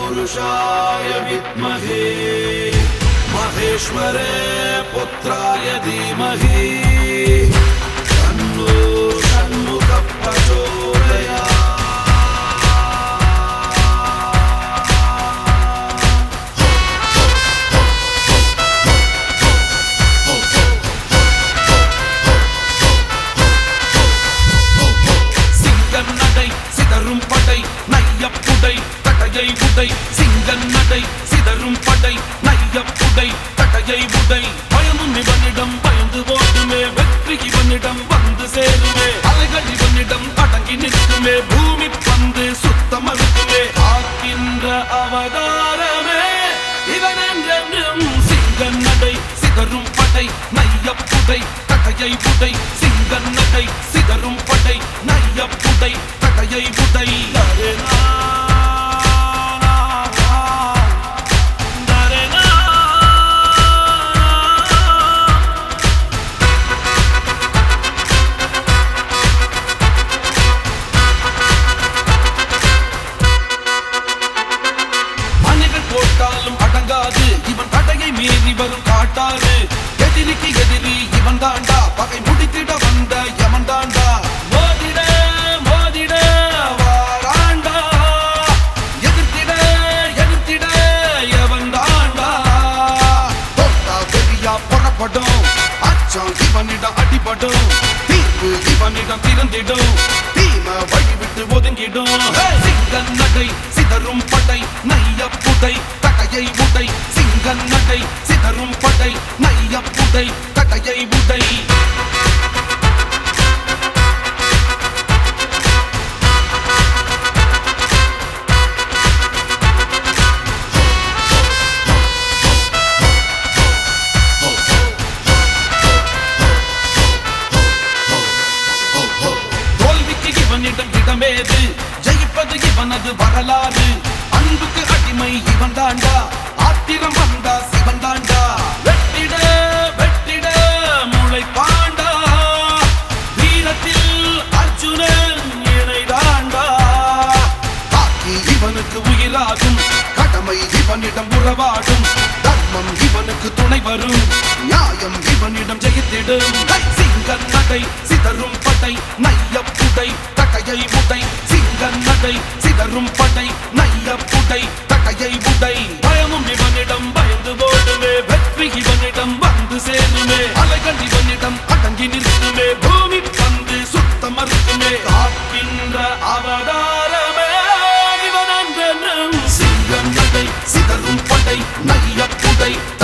पुरुषाय विद्महे महेश्वरे पुत्राय धीमहि तन्नो षण्मुखः प्रचोदयात् சிங்கன் நடை சிதறும் படை நையப்புடை தடையை உடை சிங்கன் நடை சிதறும் படை நையப்புடை தடையை உடை பயமும் இவனிடம் பயந்து ஓடுமே வெற்றி இவனிடம் வந்து சேருமே அலைகள் இவனிடம் அடங்கி நிற்குமே பூமி பந்து சுத்தம் அறுக்குமே ஆக்கின்ற அவதாரமே இவன் என்றென்றும் சிங்கன் நடை சிதறும் படை நையப்புடை தடையை உடை சிங்கன் நடை சிதறும் படை நையப்புடை தடையை உடை தரேனா, தரேனா. அணைகள் போட்டாலும் அடங்காது இவன் தடையை மீறி வரும் காட்டாறு எதிரிக்கு எதிரி இவன் தாண்டா பகை முடித்திட வந்த எவன் தாண்டா மோதிட மோதிட வாராண்டா எதிர்த்திட எதிர்த்திட எவன் தாண்டா தொட்டா வெறியா புறப்படும் அச்சம் இவனிடம் அடிபடும் தீர்வு இவனிடம் திறந்திடும் தீம வழி விட்டு ஒதுங்கிடும் சிங்கன் நடை சிதறும் படை நைய புடை தகையை உடை சிங்கன் நடை சிதறும் படை நைய புடை தகையை உடை தோல்விக்கு இவனிடம் இடமேது ஜெயிப்பது இவனது வரலாறு அன்புக்கு அடிமை இவன் தாண்டா ஆத்திரம் வந்தா சிவன் தாண்டா வெட்டிட வெட்டிட முளை பாண்டா வீரத்தில் அர்ஜுனன் இணை தாண்டா காக்கி இவனுக்கு உயிராகும் கடமை இவனிடம் உறவாடும் தர்மம் இவனுக்கு துணை வரும் நியாயம் இவனிடம் ஜெயித்திடும் கை சிங்கன் நடை சிதறும் படை நைய புடை தகையை உடை சிங்கன் நடை சிதறும் படை நைய புடை தகையை உடை பயமும் இவனிடம் பயந்து ஓடுமே வெற்றி இவனிடம் வந்து சேருமே அலைகள் இவனிடம் அடங்கி நிற்குமே பூமி பந்து சுத்தம் மறுக்குமே காக்கின்ற அவதாரமே இவன் அன்றென்றும் சிங்கம் நடை சிதறும் படை நைய புடை